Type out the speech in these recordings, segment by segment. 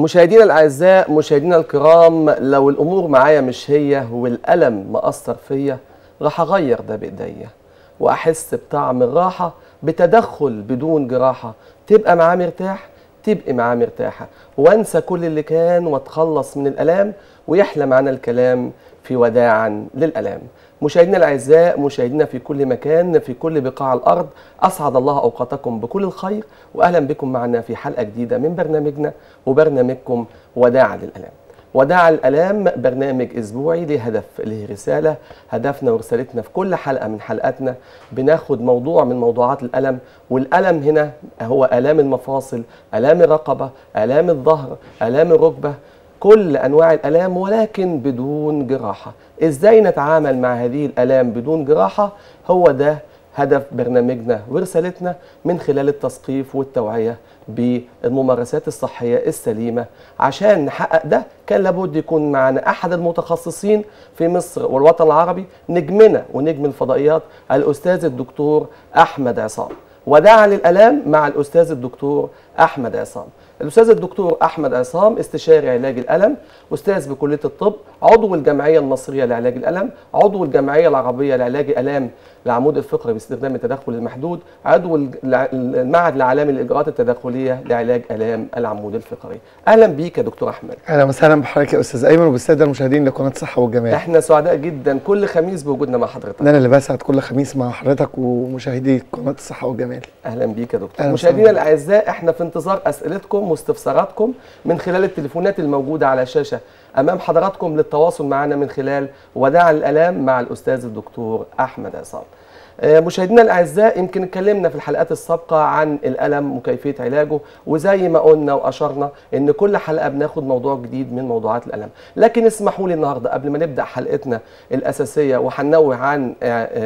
مشاهدينا الاعزاء مشاهدينا الكرام لو الامور معايا مش هي والالم مأثر فيا راح اغير ده بايديا واحس بطعم الراحه بتدخل بدون جراحه تبقى معاه مرتاح تبقي معاه مرتاحه وانسى كل اللي كان واتخلص من الالام ويحلى معانا الكلام في وداعا للالام مشاهدينا الاعزاء مشاهدينا في كل مكان في كل بقاع الارض اسعد الله اوقاتكم بكل الخير واهلا بكم معنا في حلقه جديده من برنامجنا وبرنامجكم وداعا للالام وداع الالام برنامج اسبوعي له هدف له رساله هدفنا ورسالتنا في كل حلقه من حلقاتنا بناخد موضوع من موضوعات الالم والالم هنا هو الام المفاصل الام الرقبه الام الظهر الام الركبه كل انواع الالام ولكن بدون جراحه ازاي نتعامل مع هذه الالام بدون جراحه هو ده هدف برنامجنا ورسالتنا من خلال التثقيف والتوعيه بالممارسات الصحيه السليمه عشان نحقق ده كان لابد يكون معنا احد المتخصصين في مصر والوطن العربي نجمنا ونجم الفضائيات الاستاذ الدكتور احمد عصام وداعا للالام مع الاستاذ الدكتور احمد عصام الاستاذ الدكتور احمد عصام استشاري علاج الالم استاذ بكليه الطب عضو الجمعيه المصريه لعلاج الالم عضو الجمعيه العربيه لعلاج الام العمود الفقري باستخدام التدخل المحدود عضو المعهد العالمي للاجراءات التداخليه لعلاج الام العمود الفقري اهلا بيك يا دكتور احمد اهلا وسهلا بحضرتك يا استاذ ايمن وبالساده المشاهدين لقناه صحه والجمال احنا سعداء جدا كل خميس بوجودنا مع حضرتك انا اللي بسعد كل خميس مع حضرتك ومشاهدي قناه الصحه والجمال اهلا بيك يا دكتور مشاهدينا الاعزاء احنا في انتظار اسئلتكم واستفساراتكم من خلال التليفونات الموجوده على الشاشه امام حضراتكم للتواصل معنا من خلال وداع الالام مع الاستاذ الدكتور احمد عصام مشاهدينا الاعزاء يمكن اتكلمنا في الحلقات السابقه عن الالم وكيفيه علاجه وزي ما قلنا واشرنا ان كل حلقه بناخد موضوع جديد من موضوعات الالم لكن اسمحوا لي النهارده قبل ما نبدا حلقتنا الاساسيه وهنوه عن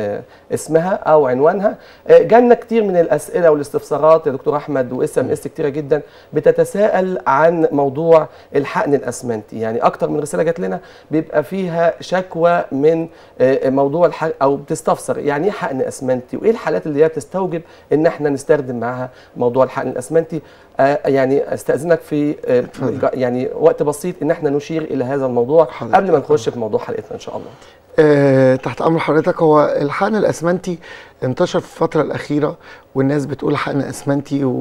اسمها او عنوانها جالنا كتير من الاسئله والاستفسارات يا دكتور احمد واس ام اس كتيره جدا بتتساءل عن موضوع الحقن الاسمنتي يعني اكتر من رساله جات لنا بيبقى فيها شكوى من موضوع الحقن او بتستفسر يعني ايه حقن حقن اسمنتي وايه الحالات اللي هي بتستوجب ان احنا نستخدم معاها موضوع الحقن الاسمنتي آه يعني استاذنك في آه يعني وقت بسيط ان احنا نشير الى هذا الموضوع حضرتك. قبل ما نخش في موضوع حلقتنا ان شاء الله أه تحت امر حضرتك هو الحقن الاسمنتي انتشر في الفتره الاخيره والناس بتقول حقن اسمنتي و...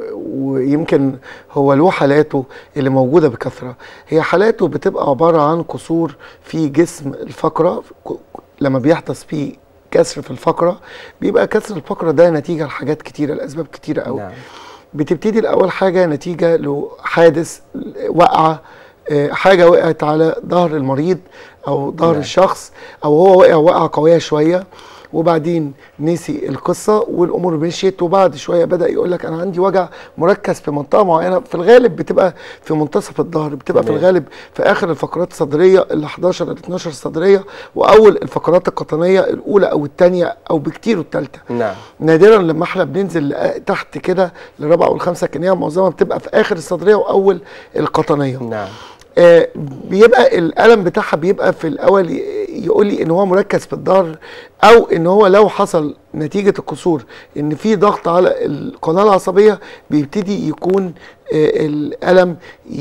ويمكن هو له حالاته اللي موجوده بكثره هي حالاته بتبقى عباره عن كسور في جسم الفقره لما بيحدث فيه كسر في الفقره بيبقى كسر الفقره ده نتيجه لحاجات كتيره لاسباب كتيره قوي نعم. بتبتدي الاول حاجه نتيجه لحادث وقعه حاجه وقعت على ظهر المريض او ظهر نعم. الشخص او هو وقع وقعه قويه شويه وبعدين نسي القصه والامور مشيت وبعد شويه بدا يقول لك انا عندي وجع مركز في منطقه معينه في الغالب بتبقى في منتصف الظهر بتبقى في الغالب في اخر الفقرات الصدريه ال 11 ال 12 الصدريه واول الفقرات القطنيه الاولى او الثانيه او بكتير الثالثه نعم نادرا لما احنا بننزل تحت كده للرابعه والخامسه كنيه معظمها بتبقى في اخر الصدريه واول القطنيه نعم آه بيبقى الالم بتاعها بيبقى في الاول يقول لي ان هو مركز في الظهر او ان هو لو حصل نتيجه الكسور ان في ضغط على القناه العصبيه بيبتدي يكون آه الالم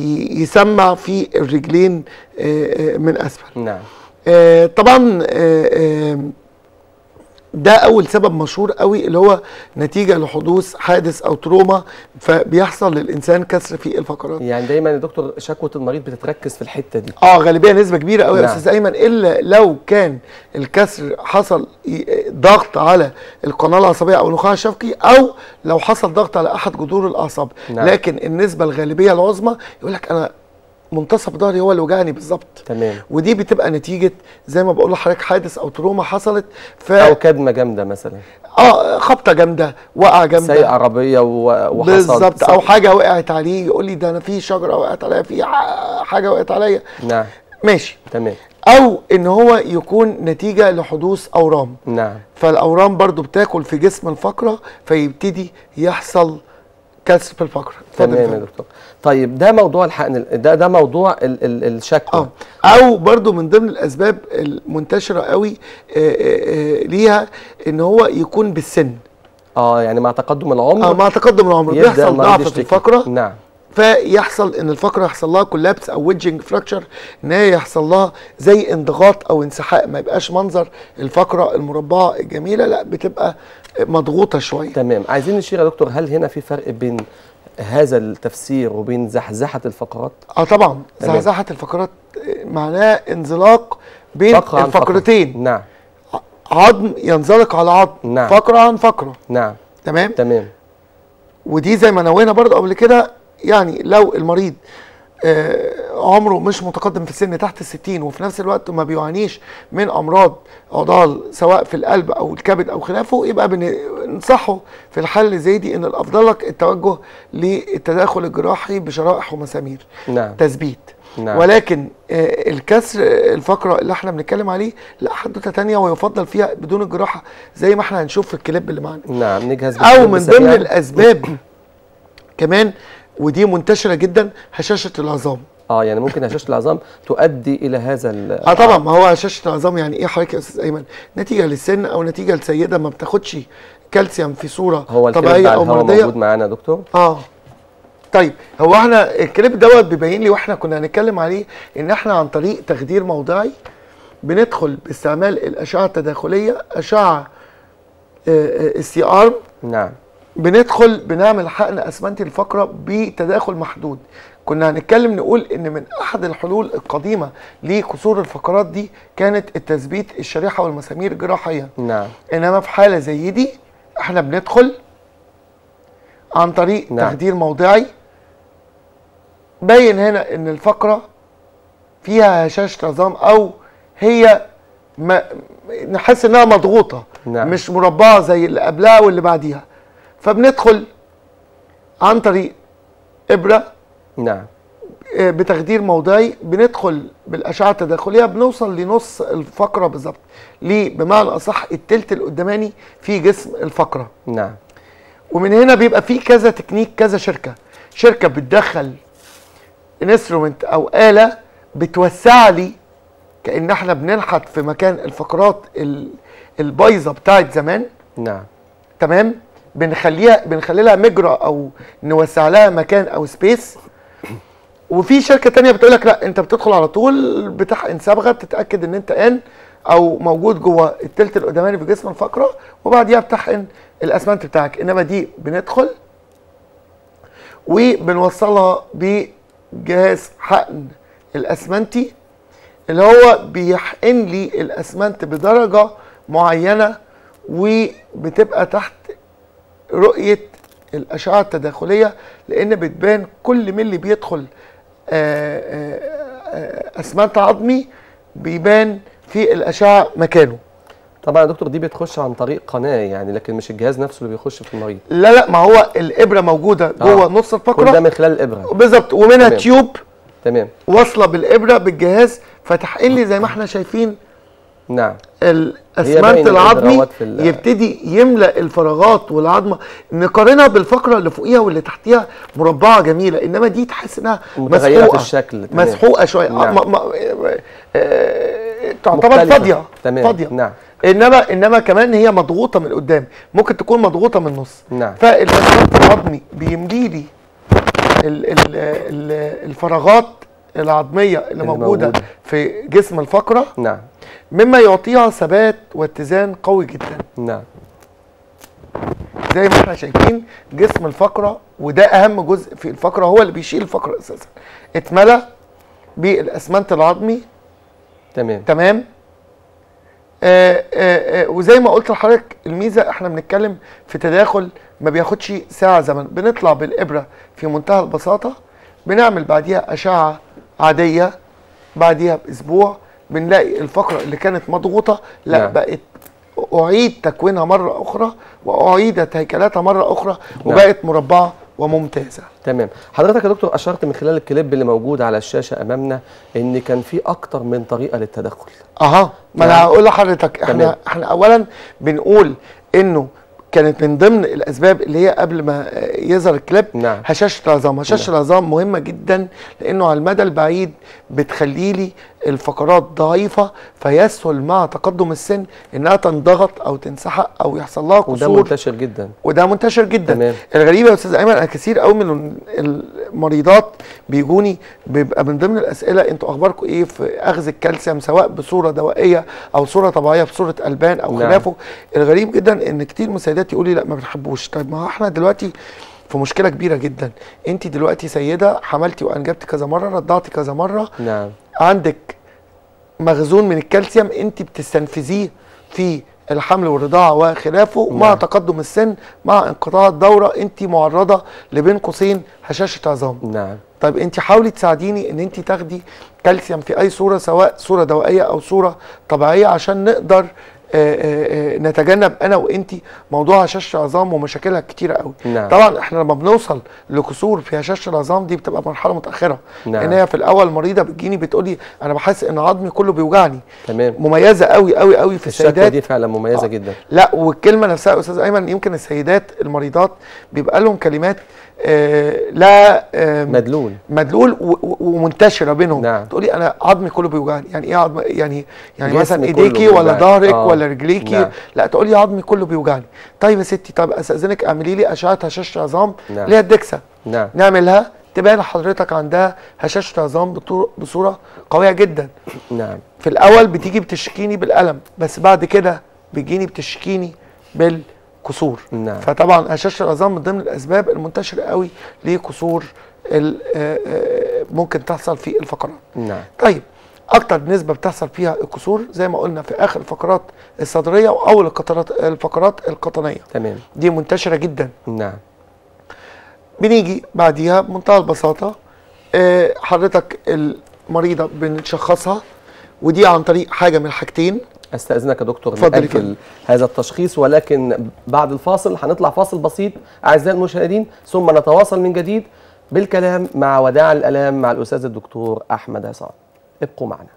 يسمع في الرجلين آه من اسفل نعم طبعا ده اول سبب مشهور قوي اللي هو نتيجه لحدوث حادث او تروما فبيحصل للانسان كسر في الفقرات يعني دايما يا دكتور شكوى المريض بتتركز في الحته دي اه غالبيه نسبه كبيره قوي نعم. يا استاذ ايمن الا لو كان الكسر حصل ضغط على القناه العصبيه او النخاع الشفقي او لو حصل ضغط على احد جذور الاعصاب نعم. لكن النسبه الغالبيه العظمى يقول لك انا منتصف ظهري هو اللي وجعني بالظبط تمام ودي بتبقى نتيجه زي ما بقول لحضرتك حادث او تروما حصلت ف او كدمه جامده مثلا اه خبطه جامده وقعه جامده سايق عربيه وحصل بالظبط او حاجه وقعت عليه يقول لي ده انا في شجره وقعت عليا في حاجه وقعت عليا نعم ماشي تمام او ان هو يكون نتيجه لحدوث اورام نعم فالاورام برضو بتاكل في جسم الفقره فيبتدي يحصل كسر في الفقره تمام يا دكتور طيب ده موضوع الحقن ده ده موضوع ال ال الشكوى اه او برضو من ضمن الاسباب المنتشره قوي آآ آآ ليها ان هو يكون بالسن اه يعني مع تقدم العمر اه مع تقدم العمر بيحصل ضعف في الفقره نعم فيحصل ان الفقره يحصل لها كولابس او ويدجنج فراكشر ان هي يحصل لها زي انضغاط او انسحاق ما يبقاش منظر الفقره المربعه الجميله لا بتبقى مضغوطه شويه تمام عايزين نشير يا دكتور هل هنا في فرق بين هذا التفسير وبين زحزحه الفقرات اه طبعا تمام. زحزحه الفقرات معناه انزلاق بين فقرة عن فقرة. الفقرتين نعم عظم ينزلق على عظم نعم. فقره عن فقره نعم تمام تمام ودي زي ما نوينا برضه قبل كده يعني لو المريض آه، عمره مش متقدم في السن تحت الستين وفي نفس الوقت ما بيعانيش من امراض عضال سواء في القلب او الكبد او خلافه يبقى بننصحه في الحل اللي زي دي ان الافضل لك التوجه للتداخل الجراحي بشرائح ومسامير نعم تثبيت نعم. ولكن آه، الكسر آه، الفقره اللي احنا بنتكلم عليه لا حدوته تانية ويفضل فيها بدون الجراحه زي ما احنا هنشوف في الكليب اللي معانا نعم نجهز او بالكليب من سريعاً. ضمن الاسباب كمان ودي منتشره جدا هشاشه العظام اه يعني ممكن هشاشه العظام تؤدي الى هذا ال- اه طبعا ما هو هشاشه العظام يعني ايه حضرتك يا استاذ ايمن نتيجه للسن او نتيجه لسيده ما بتاخدش كالسيوم في صوره هو الكليب طبيعيه بتاع او الهواء مرضيه موجود معانا يا دكتور اه طيب هو احنا الكليب دوت بيبين لي واحنا كنا هنتكلم عليه ان احنا عن طريق تخدير موضعي بندخل باستعمال الاشعه التداخليه اشعه السي ارم نعم بندخل بنعمل حقن اسمنتي الفقره بتداخل محدود كنا هنتكلم نقول ان من احد الحلول القديمه لكسور الفقرات دي كانت التثبيت الشريحه والمسامير جراحيا نعم انما في حاله زي دي احنا بندخل عن طريق نعم. نعم. تخدير موضعي باين هنا ان الفقره فيها هشاشه عظام او هي ما نحس انها مضغوطه نعم. مش مربعه زي اللي قبلها واللي بعديها فبندخل عن طريق ابره نعم آه، بتخدير موضعي بندخل بالاشعه التداخليه بنوصل لنص الفقره بالظبط ليه بمعنى اصح التلت القداماني في جسم الفقره نعم ومن هنا بيبقى في كذا تكنيك كذا شركه شركه بتدخل انسترومنت او اله بتوسع لي كان احنا بننحت في مكان الفقرات ال- البايظه بتاعت زمان نعم تمام بنخليها بنخلي لها مجرى او نوسع لها مكان او سبيس وفي شركه تانية بتقول لك لا انت بتدخل على طول بتحقن صبغه تتاكد ان انت ان او موجود جوه التلت القداماني في جسم الفقره وبعديها بتحقن الاسمنت بتاعك انما دي بندخل وبنوصلها بجهاز حقن الاسمنتي اللي هو بيحقن لي الاسمنت بدرجه معينه وبتبقى تحت رؤيه الاشعه التداخليه لان بتبان كل ملي بيدخل آه، آه، آه، اسمنت عظمي بيبان في الاشعه مكانه طبعا يا دكتور دي بتخش عن طريق قناه يعني لكن مش الجهاز نفسه اللي بيخش في المريض لا لا ما هو الابره موجوده جوه آه. نص كل ده الفقره من خلال الابره بالظبط ومنها تمام. تيوب تمام واصله بالابره بالجهاز فتحقن لي زي ما احنا شايفين نعم الاسمنت باين العظمي الإجراءات في ال- يبتدي يملا الفراغات والعظمه نقارنها بالفقره اللي فوقيها واللي تحتيها مربعه جميله انما دي تحس انها متغيرة في مسحوقه الشكل، تمام. مسحوقه شويه نعم. آه، ما ما آه، تعتبر مختلفة. فاضيه تمام. فاضيه نعم. انما انما كمان هي مضغوطه من قدام ممكن تكون مضغوطه من النص نعم. فالاسمنت العظمي بيملي لي ال- ال- ال- الفراغات العظميه اللي, اللي موجوده موجودة. في جسم الفقره نعم مما يعطيها ثبات واتزان قوي جدا نعم زي ما احنا شايفين جسم الفقره وده اهم جزء في الفقره هو اللي بيشيل الفقره اساسا اتملى بالاسمنت العظمي تمام تمام آه آه آه وزي ما قلت لحضرتك الميزه احنا بنتكلم في تداخل ما بياخدش ساعه زمن بنطلع بالابره في منتهى البساطه بنعمل بعديها اشعه عاديه بعديها باسبوع بنلاقي الفقره اللي كانت مضغوطه لا نعم. بقت اعيد تكوينها مره اخرى واعيدت هيكلتها مره اخرى وبقت مربعه وممتازه تمام حضرتك يا دكتور اشرت من خلال الكليب اللي موجود على الشاشه امامنا ان كان في اكتر من طريقه للتدخل اها ما انا نعم. هقول لحضرتك تمام. احنا احنا اولا بنقول انه كانت من ضمن الاسباب اللي هي قبل ما آه، يظهر الكليب نعم. هشاشه العظام هشاشه نعم. العظام مهمه جدا لانه على المدى البعيد بتخلي لي الفقرات ضعيفه فيسهل مع تقدم السن انها تنضغط او تنسحق او يحصل لها وده كسور منتشر جدا وده منتشر جدا تمام. الغريبه يا استاذ ايمن انا كثير قوي من ال- مريضات بيجوني بيبقى من ضمن الاسئله انتوا اخباركم ايه في اخذ الكالسيوم سواء بصوره دوائيه او صوره طبيعيه بصوره البان او نعم. خلافه الغريب جدا ان كتير من السيدات يقولي لا ما بنحبوش طيب ما هو احنا دلوقتي في مشكله كبيره جدا انت دلوقتي سيده حملتي وانجبتي كذا مره رضعتي كذا مره نعم عندك مخزون من الكالسيوم انت بتستنفذيه في الحمل والرضاعه وخلافه مع نعم. تقدم السن مع انقطاع الدوره انت معرضه لبين قوسين هشاشه عظام نعم طيب انت حاولي تساعديني ان انت تاخدي كالسيوم في اي صوره سواء صوره دوائيه او صوره طبيعيه عشان نقدر آه، آه، آه، نتجنب انا وانت موضوع هشاشه العظام ومشاكلها كتيره قوي نعم. طبعا احنا لما بنوصل لكسور في هشاشه العظام دي بتبقى مرحله متاخره نعم. ان هي في الاول مريضه بتجيني بتقولي انا بحس ان عظمي كله بيوجعني تمام مميزه قوي قوي قوي في الشكوى السيدات دي فعلا مميزه آه. جدا لا والكلمه نفسها يا استاذ ايمن يمكن السيدات المريضات بيبقى لهم كلمات آه لا آه مدلول مدلول و- و- ومنتشره بينهم نعم. تقولي انا عظمي كله بيوجعني يعني ايه عظم يعني يعني جسمي مثلا كله ايديكي ولا بيوجعني. ظهرك آه. ولا رجليكي نعم. لا تقولي عظمي كله بيوجعني طيب يا ستي طب استاذنك اعملي لي اشعه هشاشه عظام نعم. اللي هي الدكسه نعم نعملها تبان حضرتك عندها هشاشه عظام بطو- بصوره قويه جدا نعم في الاول بتيجي بتشكيني بالالم بس بعد كده بتجيني بتشكيني بالكسور نعم. فطبعا هشاشه العظام من ضمن الاسباب المنتشره قوي لكسور ال- آه، آه، ممكن تحصل في الفقرات نعم طيب اكتر نسبه بتحصل فيها الكسور زي ما قلنا في اخر الفقرات الصدريه واول القطرات الفقرات القطنيه تمام دي منتشره جدا نعم بنيجي بعديها بمنتهى البساطه آه، حضرتك المريضه بنشخصها ودي عن طريق حاجه من الحاجتين استاذنك يا دكتور اتفضل يا ناجل فندم. هذا التشخيص ولكن بعد الفاصل هنطلع فاصل بسيط اعزائي المشاهدين ثم نتواصل من جديد بالكلام مع وداع الالام مع الاستاذ الدكتور احمد عصام ابقوا معنا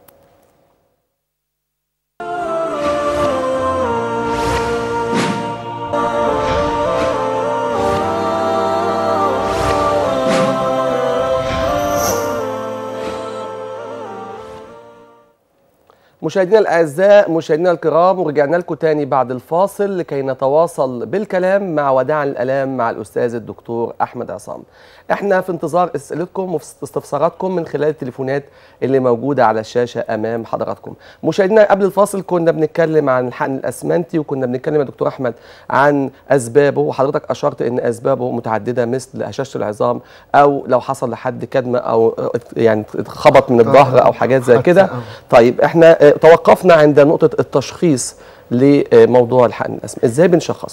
مشاهدينا الاعزاء مشاهدينا الكرام ورجعنا لكم تاني بعد الفاصل لكي نتواصل بالكلام مع وداع الالام مع الاستاذ الدكتور احمد عصام. احنا في انتظار اسئلتكم واستفساراتكم من خلال التليفونات اللي موجوده على الشاشه امام حضراتكم. مشاهدينا قبل الفاصل كنا بنتكلم عن الحقن الاسمنتي وكنا بنتكلم يا دكتور احمد عن اسبابه وحضرتك اشرت ان اسبابه متعدده مثل هشاشه العظام او لو حصل لحد كدمه او يعني اتخبط من الظهر او حاجات زي حادثة كده. أو- طيب احنا آه، توقفنا عند نقطة التشخيص لموضوع الحقن الأسمى ازاي بنشخصه؟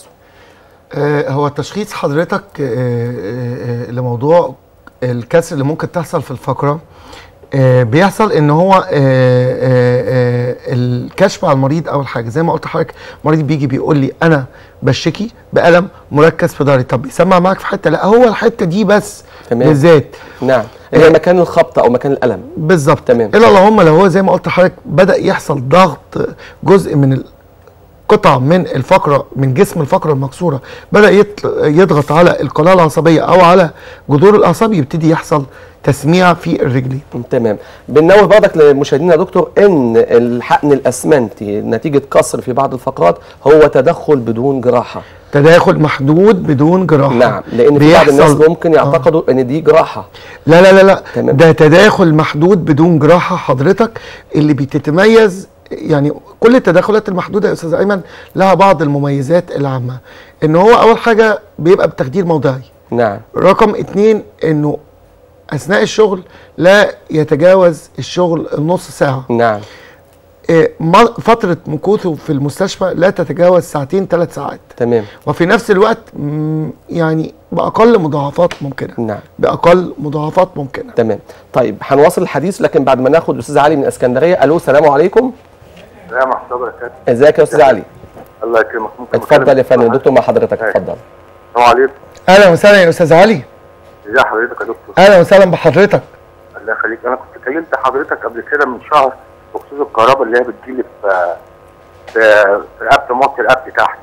آه، هو تشخيص حضرتك آه، آه، آه، لموضوع الكسر اللي ممكن تحصل في الفقرة آه، بيحصل ان هو آه، آه، آه، الكشف على المريض اول حاجه زي ما قلت لحضرتك المريض بيجي بيقول لي انا بشتكي بالم مركز في ظهري طب بيسمع معاك في حته لا هو الحته دي بس تمام. بالذات نعم هي مكان الخبطة أو مكان الألم بالظبط تمام. الا اللهم لو هو زي ما قلت لحضرتك بدا يحصل ضغط جزء من ال- قطعة من الفقرة من جسم الفقرة المكسورة بدأ يت- يضغط على القناة العصبية أو على جذور الأعصاب يبتدي يحصل تسميع في الرجلين تمام بننوه برضك للمشاهدين يا دكتور ان الحقن الاسمنتي نتيجه كسر في بعض الفقرات هو تدخل بدون جراحه تداخل محدود بدون جراحة نعم لان في بعض الناس بيحصل- ممكن يعتقدوا ان دي جراحه لا لا لا لا تمام. ده تداخل محدود بدون جراحة حضرتك اللي بتتميز يعني كل التدخلات المحدودة يا أستاذ أيمن لها بعض المميزات العامة إن هو أول حاجة بيبقى بتخدير موضعي نعم رقم اتنين انه اثناء الشغل لا يتجاوز الشغل النص ساعه نعم إيه، ما- فتره مكوثه في المستشفى لا تتجاوز ساعتين ثلاث ساعات تمام وفي نفس الوقت مم، يعني باقل مضاعفات ممكنه نعم باقل مضاعفات ممكنه تمام طيب هنواصل الحديث لكن بعد ما ناخد الاستاذ علي من اسكندريه الو السلام عليكم لا محمود بركات ازيك يا استاذ علي الله يكرمك ممكن اتفضل يا فندم أتكلم؟ دكتور مع حضرتك أيوة. اتفضل السلام عليكم اهلا وسهلا يا استاذ علي ازي حضرتك يا دكتور اهلا وسهلا بحضرتك الله يخليك انا كنت كلمت حضرتك قبل كده من شهر بخصوص الكهرباء اللي هي بتجيلي في في في رقبه موت رقبتي تحت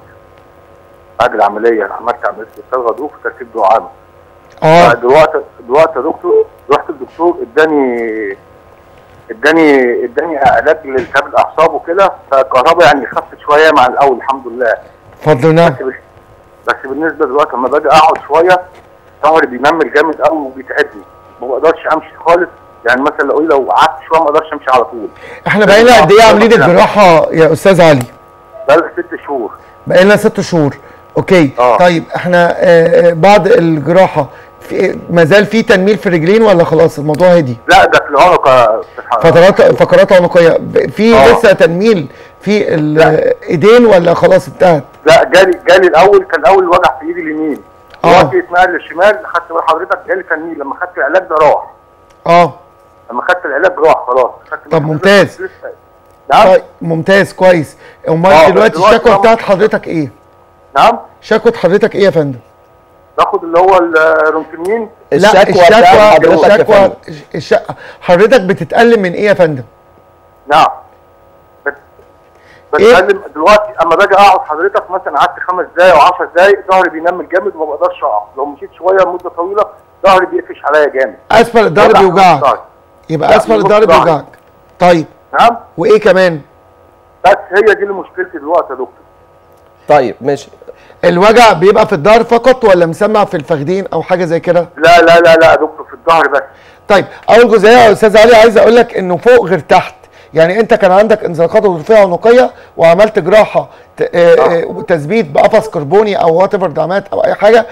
بعد العمليه عملت عمليه استئصال غضروف وتركيب دعامه اه دلوقتي دلوقتي يا دكتور رحت الدكتور اداني اداني اداني علاج لالتهاب الاعصاب وكده فالكهرباء يعني خفت شويه مع الاول الحمد لله فضل نعم بس بس بالنسبه دلوقتي لما باجي اقعد شويه ظهري بينمل جامد قوي وبيتعبني ما بقدرش امشي خالص يعني مثلا لو لو قعدت شويه ما اقدرش امشي على طول احنا بقينا قد ايه عاملين الجراحه يا استاذ علي بقالي ست شهور بقينا ست شهور اوكي آه. طيب احنا آه، آه، بعد الجراحه في ما زال في تنميل في الرجلين ولا خلاص الموضوع هدي لا ده في العنق يا أستاذ حضرتك. فترات فقرات عنقيه ب- في آه. لسه تنميل في لا. الايدين ولا خلاص انتهت لا جالي جالي الاول كان الاول وجع في ايدي اليمين آه. دلوقتي اتنقل للشمال خدت بال حضرتك جالي تنميل لما خدت العلاج ده راح اه لما خدت العلاج راح خلاص خدت طب بال ممتاز. حضرتك لسه- نعم طيب ممتاز كويس امال آه، دلوقتي دلوقتي الشكوى طبعا- بتاعت حضرتك ايه نعم شكوى حضرتك ايه يا فندم باخد اللي هو الرونكينين لا الشكوى بتاعت الشكوى حضرتك يا الشكوى فندم. الشقه حضرتك بتتألم من ايه يا فندم نعم بس إيه؟ بتكلم دلوقتي اما باجي اقعد حضرتك مثلا قعدت خمس دقايق و10 دقايق ظهري بينمل جامد وما بقدرش اقعد لو مشيت شويه مده طويله ظهري بيقفش عليا جامد اسفل الظهر وجع في بيوجعك الظهر. يبقى لا، اسفل من الظهر نص ظهري. بيوجعك طيب نعم وايه كمان بس هي دي اللي مشكلتي دلوقتي يا دكتور طيب ماشي الوجع بيبقى في الظهر فقط ولا مسمع في الفخذين او حاجه زي كده لا لا لا لا يا دكتور في الظهر بس طيب اول جزئيه يا استاذ علي عايز اقول لك انه فوق غير تحت يعني انت كان عندك انزلاقات غضروفيه عنقيه وعملت جراحه ت- آه، آه، وتثبيت بقفص كربوني او وات ايفر دعامات او اي حاجه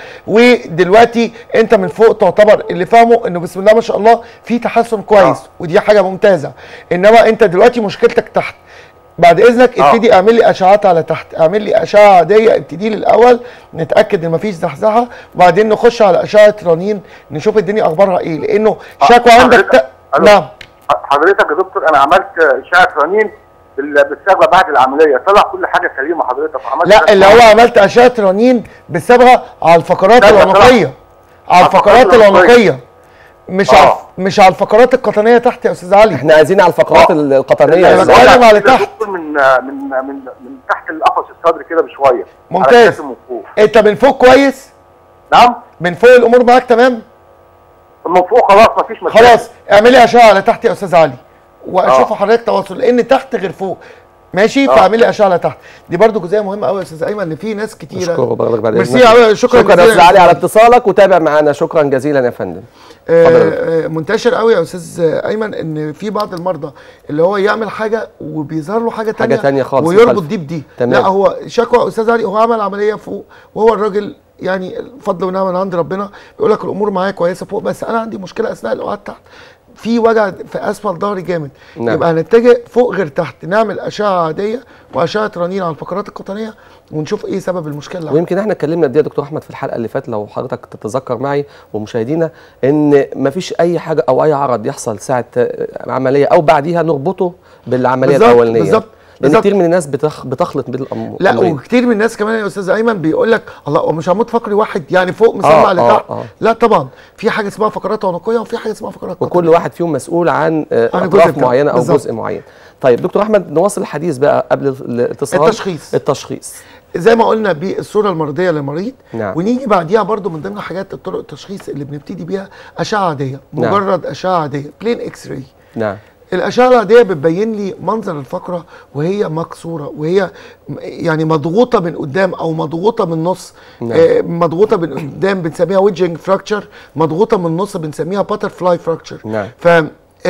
ودلوقتي انت من فوق تعتبر اللي فاهمه انه بسم الله ما شاء الله في تحسن كويس آه. ودي حاجه ممتازه انما انت دلوقتي مشكلتك تحت بعد اذنك آه. ابتدي اعمل لي اشعات على تحت اعمل لي اشعه عاديه ابتدي لي الاول نتاكد ان مفيش زحزحه وبعدين نخش على اشعه رنين نشوف الدنيا اخبارها ايه لانه آه، شكوى عندك حضرتك- ت... ألو. نعم حضرتك يا دكتور انا عملت اشعه رنين بال- بالصبغه بعد العمليه طلع كل حاجه سليمه حضرتك عملت لا اللي هو عملت اشعه رنين بالصبغه على الفقرات لا، لا، العنقيه على الفقرات الفقرات العنقيه مش على آه. مش على الفقرات القطنيه تحت يا استاذ علي احنا عايزين على الفقرات آه. القطنيه أنا بالظبط. بتكلم على كده تحت. دكتور من من من من تحت القفص الصدري كده بشويه ممتاز. على الكتف من فوق انت من فوق كويس نعم من فوق الامور معاك تمام من فوق خلاص مفيش مشاكل خلاص اعملي اشعه على تحت يا استاذ علي واشوف آه. حضرتك تواصل لان تحت غير فوق ماشي آه. فاعملي اشعه على تحت دي برضو جزئيه مهمه قوي يا استاذ ايمن ان في ناس كتيره اشكره بارك بعد ميرسي إذنك. أوي، شكرا شكرا يا جزيلا استاذ علي على اتصالك وتابع معانا شكرا جزيلا يا فندم اتفضل. آه، آه، منتشر قوي يا استاذ ايمن ان في بعض المرضى اللي هو يعمل حاجه وبيظهر له حاجه تانية تانية خالص ويربط مخالفة. دي بدي تمام. لا هو شكوى استاذ علي هو عمل عمليه فوق وهو الراجل يعني فضل ونعمه من عند ربنا بيقول لك الامور معايا كويسه فوق بس انا عندي مشكله اثناء القعاد تحت في وجع في اسفل ظهري جامد نعم. يبقى هنتجه فوق غير تحت نعمل اشعه عاديه واشعه رنين على الفقرات القطنيه ونشوف ايه سبب المشكله اللي ويمكن احنا اتكلمنا قد ايه يا دكتور احمد في الحلقه اللي فاتت لو حضرتك تتذكر معي ومشاهدينا ان مفيش اي حاجه او اي عرض يحصل ساعه آه، عمليه او بعديها نربطه بالعمليه بالظبط، الاولانيه بالظبط، لان بالظبط. كتير من الناس بتخ... بتخلط بين الأم... لا الأمرين. وكتير من الناس كمان يا استاذ ايمن بيقول لك الله هو مش عمود فقري واحد يعني فوق مسمع آه، لتحت آه. لا طبعا في حاجه اسمها فقرات عنقيه وفي حاجه اسمها فقرات وكل قطنية. واحد فيهم مسؤول عن آه، عن الجزء اطراف بتاعه. معينه او بالظبط. جزء معين طيب دكتور احمد نواصل الحديث بقى قبل الاتصال التشخيص. التشخيص زي ما قلنا بالصوره المرضيه للمريض نعم. ونيجي بعديها برضو من ضمن حاجات الطرق التشخيص اللي بنبتدي بيها اشعه عاديه نعم. مجرد اشعه عاديه بلين اكس راي نعم الاشعه العاديه بتبين لي منظر الفقره وهي مكسوره وهي م- يعني مضغوطه من قدام او مضغوطه من النص نعم. آه مضغوطه من قدام بنسميها ويدجنج فراكتشر مضغوطه من النص بنسميها باتر فلاي فراكشر نعم. ف آه، آه،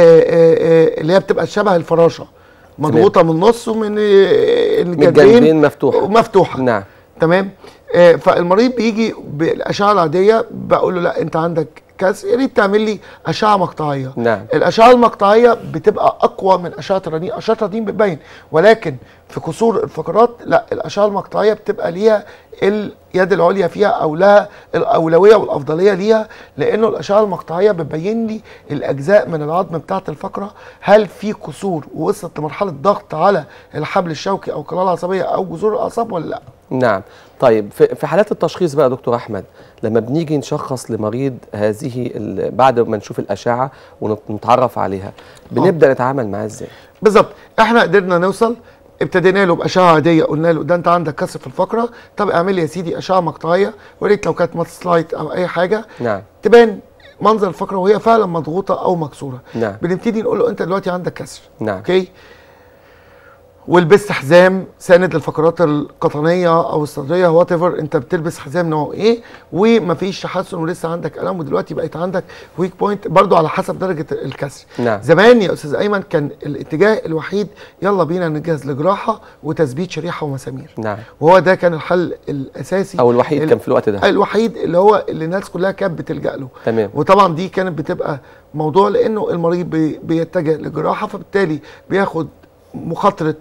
آه، اللي هي بتبقى شبه الفراشه مضغوطه من النص ومن آه، الجنبين الجانبين مفتوحة. مفتوحه نعم تمام آه فالمريض بيجي بالاشعه العاديه بقول له لا انت عندك كسر يا ريت تعمل لي اشعه مقطعيه نعم. الاشعه المقطعيه بتبقى اقوى من اشعه الرنين اشعه الرنين بتبين ولكن في كسور الفقرات لا الاشعه المقطعيه بتبقى ليها اليد العليا فيها او لها الاولويه والافضليه ليها لانه الاشعه المقطعيه بتبين لي الاجزاء من العظم بتاعه الفقره هل في كسور ووصلت لمرحله ضغط على الحبل الشوكي او القناه العصبيه او جذور الاعصاب ولا لا نعم طيب في في حالات التشخيص بقى يا دكتور احمد لما بنيجي نشخص لمريض هذه ال- بعد ما نشوف الاشعه ونتعرف عليها بنبدا نتعامل معاه ازاي بالظبط احنا قدرنا نوصل ابتدينا له باشعه عاديه قلنا له ده انت عندك كسر في الفقره طب اعمل لي يا سيدي اشعه مقطعيه وريت لو كانت مات سلايد او اي حاجه نعم تبان منظر الفقره وهي فعلا مضغوطه او مكسوره نعم. بنبتدي نقول له انت دلوقتي عندك كسر نعم. اوكي ولبست حزام ساند للفقرات القطنيه او الصدريه وات ايفر انت بتلبس حزام نوعه ايه ومفيش تحسن ولسه عندك الم ودلوقتي بقيت عندك ويك بوينت برضو على حسب درجه الكسر نعم. زمان يا استاذ ايمن كان الاتجاه الوحيد يلا بينا نجهز لجراحه وتثبيت شريحه ومسامير نعم وهو ده كان الحل الاساسي او الوحيد ال- كان في الوقت ده الوحيد اللي هو اللي الناس كلها كانت بتلجا له تمام وطبعا دي كانت بتبقى موضوع لانه المريض بي بيتجه لجراحه فبالتالي بياخد مخاطره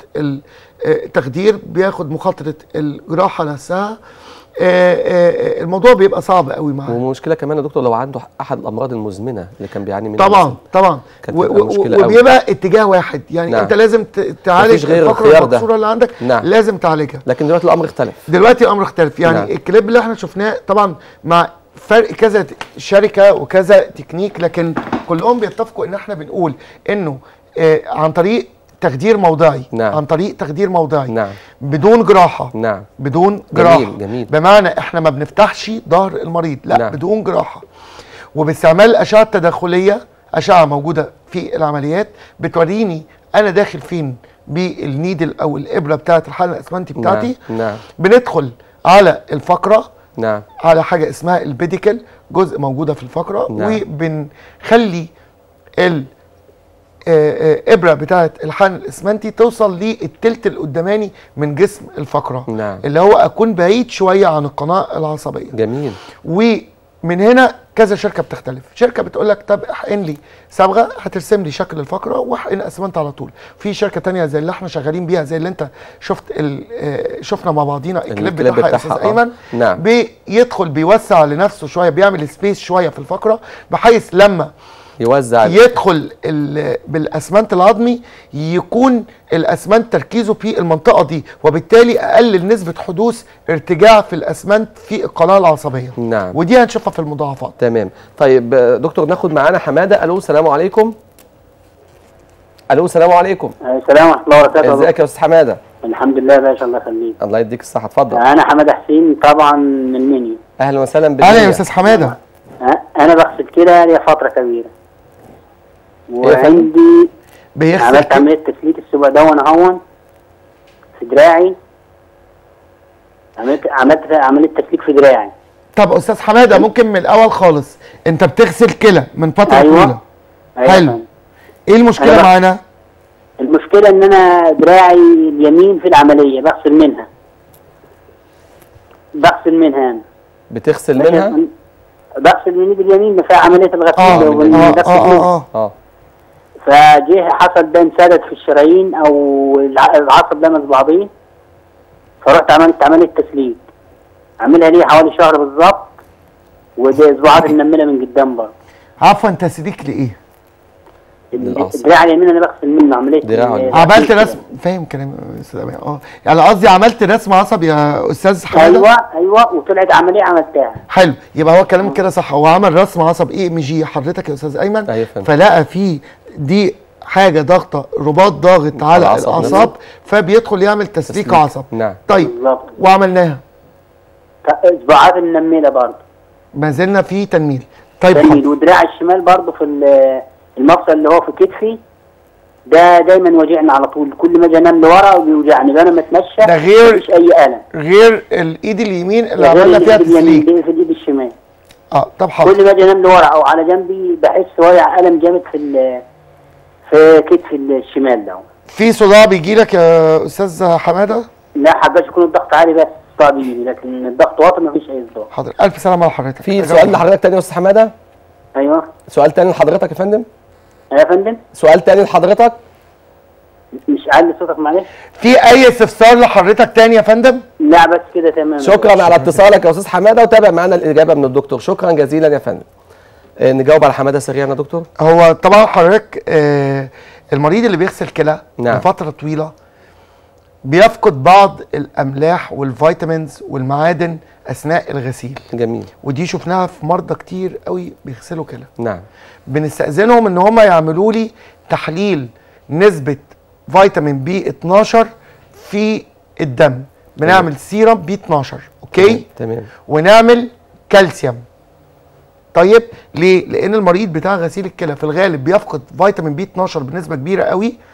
التخدير بياخد مخاطره الجراحه نفسها آه، آه، الموضوع بيبقى صعب قوي معاه ومشكله كمان يا دكتور لو عنده احد الامراض المزمنه اللي كان بيعاني منها طبعا مثلاً. طبعا كانت و- بتبقى و- مشكلة أوي. وبيبقى اتجاه واحد يعني نعم. انت لازم ت- تعالج مفيش غير الفقره الخيار ده. المكسوره اللي عندك نعم. لازم تعالجها لكن دلوقتي الامر اختلف دلوقتي الامر اختلف يعني نعم. نعم. الكليب اللي احنا شفناه طبعا مع فرق كذا ت- شركه وكذا تكنيك لكن كلهم بيتفقوا ان احنا بنقول انه آه عن طريق تخدير موضعي نعم. عن طريق تخدير موضعي نعم بدون جراحه نعم بدون جميل، جراحه جميل. بمعنى احنا ما بنفتحش ظهر المريض لا نعم. نعم. بدون جراحه وباستعمال الاشعه التداخليه اشعه موجوده في العمليات بتوريني انا داخل فين بالنيدل او الابره بتاعه الحقن الاسمنتي بتاعتي نعم نعم بندخل على الفقره نعم على حاجه اسمها البيديكل جزء موجوده في الفقره نعم. وبنخلي ال آه، آه، ابره بتاعه الحقن الاسمنتي توصل للتلت القداماني من جسم الفقره نعم. اللي هو اكون بعيد شويه عن القناه العصبيه جميل ومن هنا كذا شركه بتختلف شركه بتقول لك طب احقن لي صبغه هترسم لي شكل الفقره واحقن اسمنت على طول في شركه تانية زي اللي احنا شغالين بيها زي اللي انت شفت ال- آه، شفنا مع بعضينا الكليب الكليب بتاعها يا بتاعها، استاذ آه. ايمن نعم. بيدخل بيوسع لنفسه شويه بيعمل سبيس شويه في الفقره بحيث لما يوزع يدخل ال- بالاسمنت العظمي يكون الاسمنت تركيزه في المنطقه دي وبالتالي اقلل نسبه حدوث ارتجاع في الاسمنت في القناه العصبيه نعم. ودي هنشوفها في المضاعفات تمام طيب آه، دكتور ناخد معانا حماده الو السلام عليكم الو السلام عليكم السلام ورحمه الله وبركاته يا ازيك يا استاذ حماده دكتور. الحمد لله يا باشا الله يخليك الله يديك الصحه اتفضل انا حماده حسين طبعا من مني اهلا وسهلا بك اهلا يا استاذ حماده انا بغسل كده لي فتره كبيره يا فندم؟ وعندي بيغسل عملت كده. عمليه تسليك السبع دون اهون في دراعي عملت عملت عمليه تسليك في دراعي طب استاذ حماده ممكن من الاول خالص انت بتغسل كلى من فتره أيوة. طويله أيوة يا حلو. فندم. ايه المشكله أيوة. معانا المشكله ان انا دراعي اليمين في العمليه بغسل منها بغسل منها انا بتغسل منها بغسل من ايدي اليمين في عمليه الغسيل اه من ومن اه نفس اه اليد. اه, آه. اه فجه حصل ده انسدد في الشرايين او الع- العصب لمس بعضيه فرحت عملت عمليه تسليك عاملها لي حوالي شهر بالظبط ودي اسبوعات منمله من قدام برضه عفوا تسليك لايه للأعصاب. الدراع اليمين انا بغسل منه عمليه دراع ال- اليمين. عملت كده. رسم فاهم كلام يا استاذ أمين. اه يعني قصدي عملت رسم عصب يا استاذ حماده ايوه ايوه وطلعت عمليه عملتها حلو يبقى هو كلامك كده صح هو عمل رسم عصب اي ام جي حضرتك يا استاذ ايمن أيوة فهمت. فلقى فيه دي حاجه ضغطه رباط ضاغط على العصب الاعصاب نفسه. فبيدخل يعمل تسليك تسليك. عصب نعم طيب بالظبط وعملناها ف- اسبوعات منمله برضه ما زلنا في تنميل طيب جميل حاضر. ودراع الشمال برضه في ال- المفصل اللي هو في كتفي ده دايما واجعني على طول كل ما اجي انام لورا بيوجعني وانا متمشى ده غير- مفيش اي الم غير الايد اليمين اللي غير عملنا فيها الإيد اليمين تسليك دي في الايد الشمال اه طب حاضر كل ما اجي انام لورا او على جنبي بحس وجع الم جامد في ال- في كتف الشمال ده في صداع بيجي لك يا استاذ حماده لا حباش يكون الضغط عالي بس صعب يجي لكن الضغط واطي مفيش اي صداع حاضر الف سلامه على حضرتك في سؤال لحضرتك تاني يا استاذ حماده ايوه سؤال تاني لحضرتك يا فندم يا فندم سؤال تاني لحضرتك مش عالي صوتك معلش في اي استفسار لحضرتك تاني يا فندم لا بس كده تمام شكرا على اتصالك يا استاذ حماده وتابع معانا الاجابه من الدكتور شكرا جزيلا يا فندم آه، نجاوب على حماده سريعا يا دكتور هو طبعا حضرتك آه المريض اللي بيغسل كلى نعم. لفتره طويله بيفقد بعض الاملاح والفيتامينز والمعادن اثناء الغسيل جميل ودي شفناها في مرضى كتير قوي بيغسلوا كلى نعم بنستأذنهم ان هم يعملوا لي تحليل نسبة فيتامين بي 12 في الدم بنعمل سيرم بي 12 اوكي تمام ونعمل كالسيوم طيب ليه لان المريض بتاع غسيل الكلى في الغالب بيفقد فيتامين بي 12 بنسبه كبيره قوي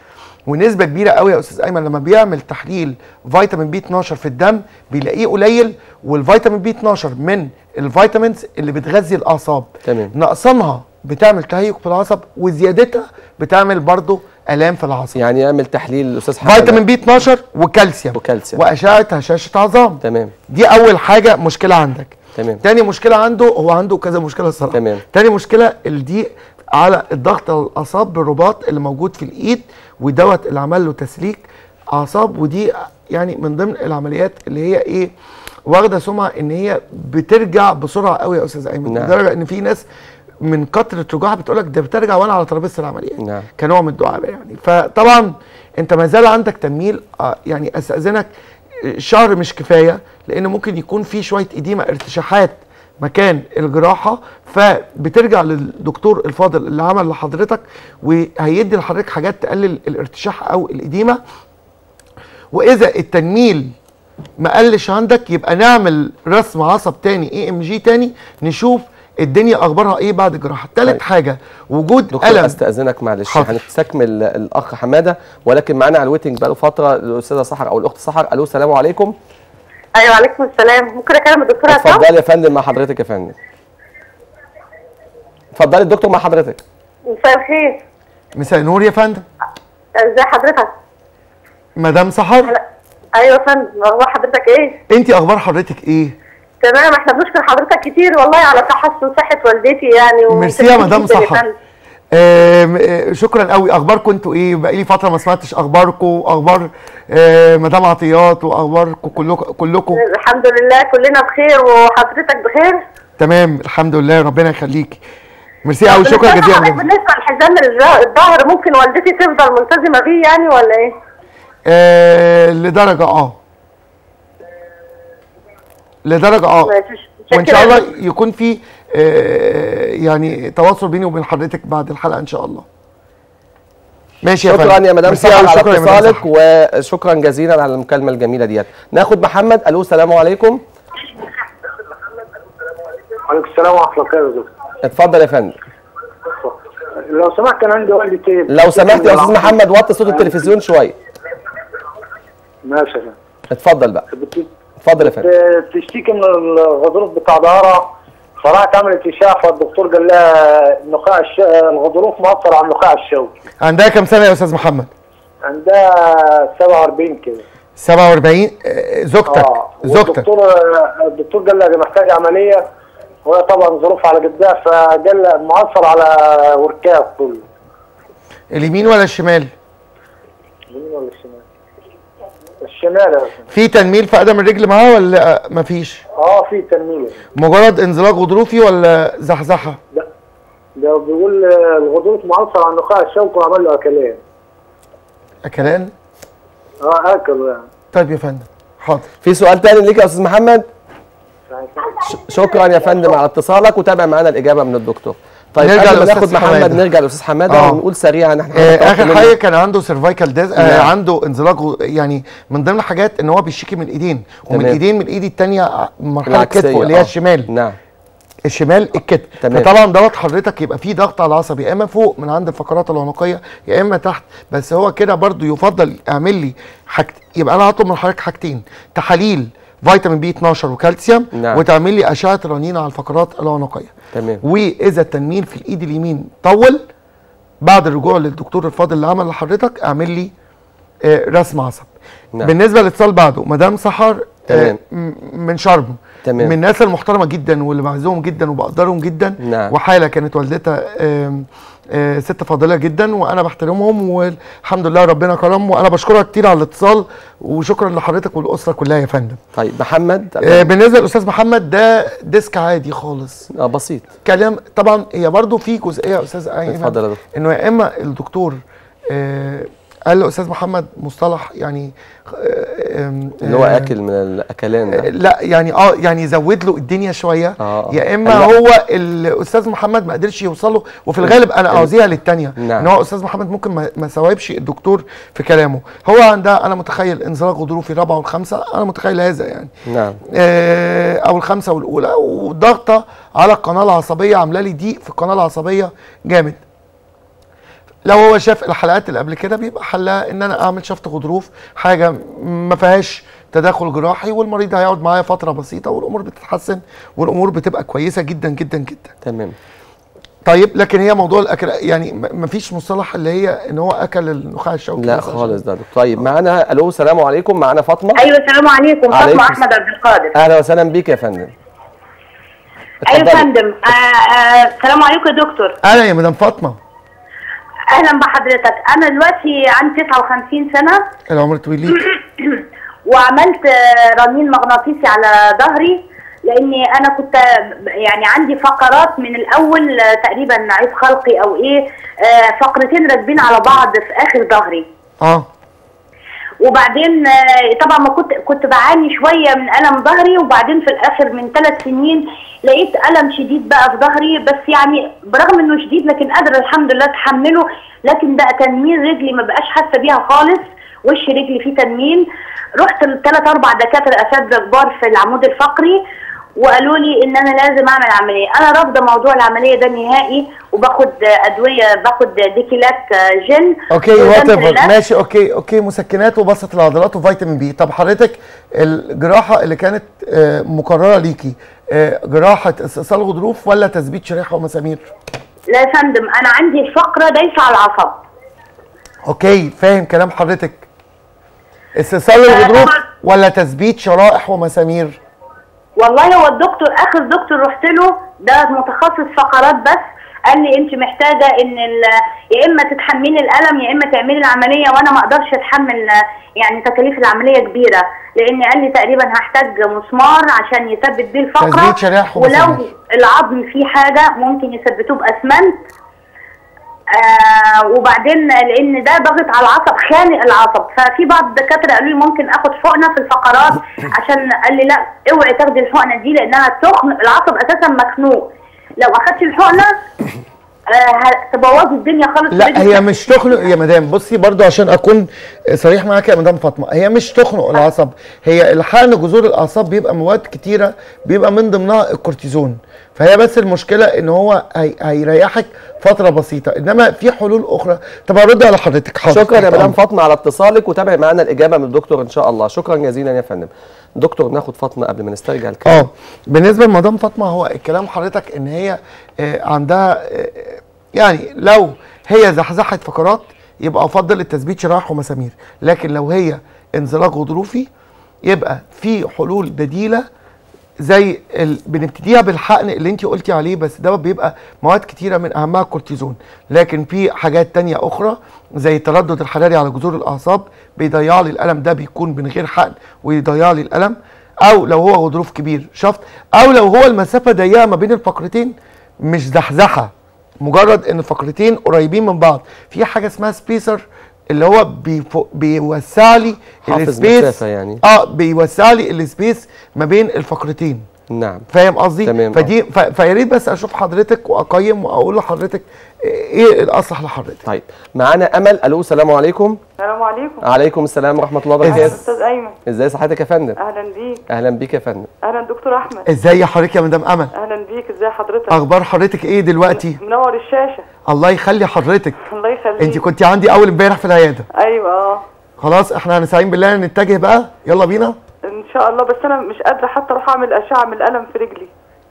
ونسبه كبيره قوي يا استاذ ايمن لما بيعمل تحليل فيتامين بي 12 في الدم بيلاقيه قليل والفيتامين بي 12 من الفيتامينز اللي بتغذي الاعصاب تمام. نقصانها بتعمل تهيج في العصب وزيادتها بتعمل برضو الام في العصب يعني يعمل تحليل الاستاذ حمد فيتامين بي 12 وكالسيوم وكالسيوم. واشعه هشاشه عظام تمام دي اول حاجه مشكله عندك تمام تاني مشكله عنده هو عنده كذا مشكله الصراحه تمام. تاني مشكله الضيق على الضغط على الاعصاب بالرباط اللي موجود في الايد ودوت اللي عمل له تسليك اعصاب ودي يعني من ضمن العمليات اللي هي ايه واخده سمعه ان هي بترجع بسرعه قوي يا استاذ ايمن نعم. لدرجه ان في ناس من كتر رجوعها بتقول لك ده بترجع وانا على ترابيزه العمليات نعم. كنوع من الدعابه يعني فطبعا انت ما زال عندك تميل آه، يعني استاذنك شهر مش كفايه لان ممكن يكون في شويه اديمه ارتشاحات مكان الجراحه فبترجع للدكتور الفاضل اللي عمل لحضرتك وهيدي لحضرتك حاجات تقلل الارتشاح او الاديمه واذا التنميل ما قلش عندك يبقى نعمل رسم عصب تاني اي ام جي تاني نشوف الدنيا اخبارها ايه بعد الجراحه تالت طيب. حاجه وجود دكتور الم استاذنك معلش حاضر. هنستكمل الاخ حماده ولكن معانا على الويتنج بقاله فتره الاستاذه سحر او الاخت سحر الو السلام عليكم ايوه عليكم السلام ممكن اكلم الدكتوره عصام اتفضلي يا فندم مع حضرتك يا فندم اتفضلي الدكتور مع حضرتك مساء الخير مساء النور يا فندم ازي حضرتك مدام سحر لا. ايوه يا فندم اخبار حضرتك ايه انت اخبار حضرتك ايه تمام احنا بنشكر حضرتك كتير والله على تحسن صحه والدتي يعني و- ميرسي يا مدام جداً يا سحر فندم. آم، آه، شكرا قوي اخباركم انتوا ايه بقالي فتره ما سمعتش اخباركم واخبار آه، مدام عطيات واخباركم كلكم كلكم الحمد لله كلنا بخير وحضرتك بخير تمام الحمد لله ربنا يخليكي ميرسي قوي شكرا بالنسبة جزيلا لحضرتك بالنسبه لحزام الج- الظهر ممكن والدتي تفضل ملتزمه بيه يعني ولا ايه؟ آه لدرجه اه لدرجه اه ماشي. وان شاء شكراً. الله يكون في آه يعني تواصل بيني وبين حضرتك بعد الحلقه ان شاء الله ماشي يا شكرا فندم. يا مدام ميرسي سحر أوي، على شكرا يا مدام اتصالك سحر. وشكرا جزيلا على المكالمه الجميله ديت ناخد محمد الو السلام عليكم وعليكم السلام ورحمة الله وبركاته اتفضل يا فندم لو سمحت كان عندي والدتي لو سمحت يا استاذ محمد وطي صوت التلفزيون شويه ماشي يا فندم. اتفضل بقى بت- اتفضل يا فندم بت- بتشتكي من الغضروف بتاع ظهرها فراحت عملت اشعه فالدكتور قال لها النخاع الش... الغضروف مؤثر على النخاع الشوكي عندها كام سنه يا استاذ محمد عندها 47 كده 47 آه، زوجتك اه زوجتك والدكتور الدكتور قال لها دي محتاجه عمليه وهي طبعا ظروف على جدها فقال لها مؤثر على وركاب كله اليمين ولا الشمال اليمين ولا الشمال؟ الشمال يا فندم. في تنميل في قدم الرجل معاها ولا مفيش اه في تنميل مجرد انزلاق غضروفي ولا زحزحه ده ده بيقول الغضروف مؤثر على النخاع الشوكي وعمل له اكلين اكلان اه اكل يعني طيب يا فندم حاضر في سؤال تاني ليك يا استاذ محمد ش- شكرا يا فندم على اتصالك وتابع معانا الاجابه من الدكتور طيب نرجع قبل ما للأستاذ ناخد محمد حمادة. نرجع للاستاذ حماده آه. ونقول سريعا احنا آه هنتوقف اخر منه. حاجه كان عنده سيرفايكال ديز آه نعم. عنده انزلاق غ- يعني من ضمن الحاجات ان هو بيشتكي من الايدين ومن تمام. الايدين من الايد الثانيه مرحله العكسية، كتفه اللي هي آه. الشمال نعم الشمال الكتف تمام. فطبعا دوت حضرتك يبقى فيه ضغط على العصب يا اما فوق من عند الفقرات العنقيه يا اما تحت بس هو كده برضو يفضل اعمل لي حاجت يبقى انا هطلب من حضرتك حاجتين تحاليل فيتامين بي 12 وكالسيوم نعم. وتعمل لي اشعه رنين على الفقرات العنقيه تمام واذا التنميل في الايد اليمين طول بعد الرجوع للدكتور الفاضل اللي عمل لحضرتك اعمل لي آه، رسم عصب نعم. بالنسبه للاتصال بعده مدام سحر آه، تمام. م- من شرم تمام. من الناس المحترمه جدا واللي بعزهم جدا وبقدرهم جدا نعم. وحاله كانت والدتها آم، آه، ست فاضله جدا وانا بحترمهم والحمد لله ربنا كرم وانا بشكرها كتير على الاتصال وشكرا لحضرتك والاسره كلها يا فندم طيب محمد آه، بالنسبه للاستاذ محمد ده ديسك عادي خالص اه بسيط كلام طبعا هي برضو في جزئيه يا استاذ ايمن اتفضل يا دكتور. انه يا اما الدكتور آه قال له استاذ محمد مصطلح يعني آه آم، اللي هو آه، اكل من الاكلان آه، ده لا يعني اه يعني زود له الدنيا شويه آه. يا اما لا. هو الاستاذ محمد ما قدرش يوصل له وفي الغالب انا اوزيها للتانيه نعم. ان هو استاذ محمد ممكن ما, ما سوايبش الدكتور في كلامه هو عندها انا متخيل انزلاق غضروفي الرابعه والخامسه انا متخيل هذا يعني نعم آه، او الخامسه والاولى وضغطه على القناه العصبيه عامله لي ضيق في القناه العصبيه جامد لو هو شاف الحلقات اللي قبل كده بيبقى حلها ان انا اعمل شفط غضروف حاجه ما فيهاش تدخل جراحي والمريض هيقعد معايا فتره بسيطه والامور بتتحسن والامور بتبقى كويسه جدا جدا جدا تمام طيب لكن هي موضوع الاكل يعني م- مفيش مصطلح اللي هي ان هو اكل النخاع الشوكي لا بس عشان- خالص ده دكتور. طيب معانا الو السلام عليكم معانا فاطمه ايوه السلام عليكم عليكم فاطمه السلام. احمد عبد القادر اهلا وسهلا بيك يا فندم ايوه يا اتفضلي. فندم آه، آه، السلام عليكم يا دكتور انا يا مدام فاطمه اهلا بحضرتك انا دلوقتي عندي 59 سنه العمر طويل ليك وعملت آه، رنين مغناطيسي على ظهري لاني انا كنت آه، يعني عندي فقرات من الاول آه، تقريبا عيب خلقي او ايه آه، فقرتين راكبين على بعض في اخر ظهري اه وبعدين آه، طبعا ما كنت كنت بعاني شويه من الم ظهري وبعدين في الاخر من ثلاث سنين لقيت الم شديد بقى في ظهري بس يعني برغم انه شديد لكن قادره الحمد لله اتحمله لكن بقى تنميل رجلي ما بقاش حاسه بيها خالص وش رجلي فيه تنميل رحت لثلاث اربع دكاتره اساتذه كبار في العمود الفقري وقالوا لي ان انا لازم اعمل عمليه انا رافضه موضوع العمليه ده نهائي وباخد آه، ادويه باخد ديكيلاك آه، جن اوكي وزنت وات ريلاكس. ماشي اوكي اوكي مسكنات وبسط العضلات وفيتامين بي طب حضرتك الجراحه اللي كانت آه، مقرره ليكي آه، جراحه استئصال غضروف ولا تثبيت شريحه ومسامير لا يا فندم انا عندي الفقره دايسه على العصب اوكي فاهم كلام حضرتك استئصال الغضروف ولا تثبيت شرائح ومسامير والله هو الدكتور اخر دكتور رحت له ده متخصص فقرات بس قال لي انت محتاجه ان ال- يا اما تتحملي الالم يا اما تعملي العمليه وانا ما اقدرش اتحمل آه، يعني تكاليف العمليه كبيره لان قال لي تقريبا هحتاج مسمار عشان يثبت بيه الفقره تثبيت شرائح ولو ومسامير. العظم فيه حاجه ممكن يثبتوه باسمنت آه وبعدين لان ده ضغط على العصب خانق العصب ففي بعض الدكاتره قالوا لي ممكن اخد حقنه في الفقرات عشان قال لي لا اوعي تاخدي الحقنه دي لانها تخن العصب اساسا مخنوق لو اخدتي الحقنه آه هتبوظي الدنيا خالص في لا رجلك. هي مش تخنق يا مدام بصي برضو عشان اكون صريح معاك يا مدام فاطمه هي مش تخنق العصب هي الحقن جذور الاعصاب بيبقى مواد كتيره بيبقى من ضمنها الكورتيزون فهي بس المشكله ان هو هي هيريحك فتره بسيطه انما في حلول اخرى طب هرد على حضرتك حاضر شكرا يا تحت مدام أمرك. فاطمه على اتصالك وتابع معانا الاجابه من الدكتور ان شاء الله شكرا جزيلا يا فندم دكتور ناخد فاطمه قبل ما نسترجع الكلام اه بالنسبه لمدام فاطمه هو الكلام حضرتك ان هي آه، عندها آه، يعني لو هي زحزحت فقرات يبقى افضل التثبيت شرايح ومسامير لكن لو هي انزلاق غضروفي يبقى في حلول بديله زي ال... بنبتديها بالحقن اللي انت قلتي عليه بس ده بيبقى مواد كتيره من اهمها الكورتيزون لكن في حاجات تانية اخرى زي التردد الحراري على جذور الاعصاب بيضيع لي الالم ده بيكون من غير حقن ويضيع لي الالم او لو هو غضروف كبير شفط او لو هو المسافه ضيقه ما بين الفقرتين مش زحزحه مجرد ان الفقرتين قريبين من بعض في حاجه اسمها سبيسر اللي هو بيفو- بيوسع لي حافظ السبيس مسافة يعني. اه بيوسع لي السبيس ما بين الفقرتين نعم فاهم قصدي تمام، فدي ف... فيا ريت بس اشوف حضرتك واقيم واقول لحضرتك ايه الاصلح لحضرتك طيب معانا امل الو السلام عليكم السلام عليكم عليكم السلام ورحمه الله اهلا وبركاته استاذ ايمن ازاي صحتك يا فندم اهلا بيك اهلا بيك يا فندم اهلا دكتور احمد ازاي حضرتك يا مدام امل اهلا بيك ازي حضرتك اخبار حضرتك ايه دلوقتي منور الشاشه الله يخلي حضرتك الله يخليك انت كنت عندي اول امبارح في العياده ايوه اه خلاص احنا هنستعين بالله نتجه بقى يلا بينا ان شاء الله بس انا مش قادره حتى اروح اعمل اشعه من الالم في رجلي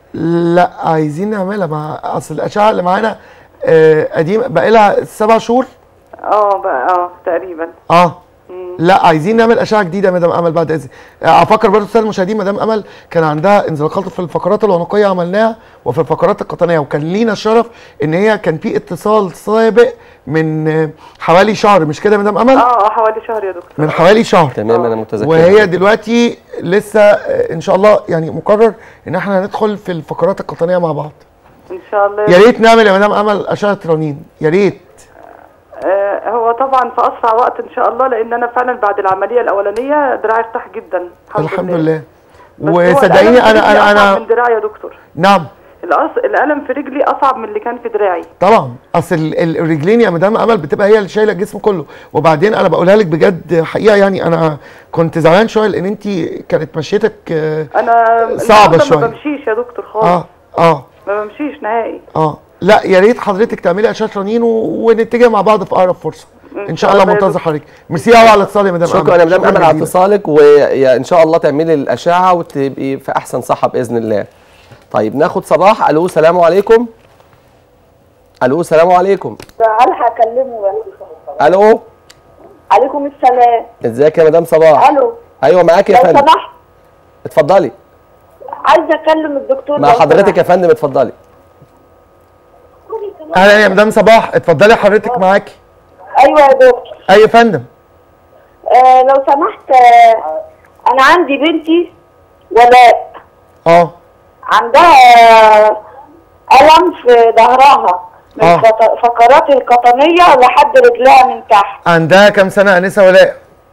لا عايزين نعملها مع اصل الاشعه اللي معانا آه قديم بقى لها سبع شهور اه بقى اه تقريبا اه لا عايزين نعمل اشعه جديده يا مدام امل بعد اذن آه، افكر برضه الساده المشاهدين مدام امل كان عندها انزلاقات في الفقرات العنقيه عملناها وفي الفقرات القطنيه وكان لينا الشرف ان هي كان في اتصال سابق من آه، حوالي شهر مش كده يا مدام امل اه اه حوالي شهر يا دكتور من حوالي شهر تمام انا متذكر وهي دلوقتي لسه آه، ان شاء الله يعني مقرر ان احنا هندخل في الفقرات القطنيه مع بعض ان شاء الله يا ريت نعمل يا مدام امل اشعه رنين يا ريت آه هو طبعا في اسرع وقت ان شاء الله لان انا فعلا بعد العمليه الاولانيه دراعي ارتاح جدا الحمد لله بس هو وصدقيني الألم في انا رجلي انا أصعب انا من دراعي يا دكتور نعم الأص... الالم في رجلي اصعب من اللي كان في دراعي طبعا اصل ال- ال- الرجلين يا مدام امل بتبقى هي اللي شايله الجسم كله وبعدين انا بقولها لك بجد حقيقه يعني انا كنت زعلان شويه لان انت كانت مشيتك آه انا صعبة النهاردة شوية. ما بمشيش يا دكتور خالص اه اه ما بمشيش نهائي اه لا يا ريت حضرتك تعملي اشعه رنين و... ونتجه مع بعض في اقرب فرصه ان شاء الله الله يا منتظر حضرتك ميرسي قوي على الاتصال يا مدام شكرا يا مدام امل على جزيلا. اتصالك وان شاء الله تعملي الاشعه وتبقي في احسن صحه باذن الله طيب ناخد صباح الو سلام عليكم الو سلام عليكم هل هكلمه بس الو عليكم السلام ازيك يا مدام صباح الو ايوه معاك يا لو فندم سمحت اتفضلي عايزه اكلم الدكتور مع لو حضرتك سمحت. يا فندم اتفضلي اهلا يا مدام صباح اتفضلي حضرتك معاكي ايوه يا دكتور اي يا فندم آه لو سمحت آه انا عندي بنتي ولاء اه عندها الم في ظهرها من آه. فق- فقرات القطنيه لحد رجلها من تحت عندها كام سنه انسه ولاء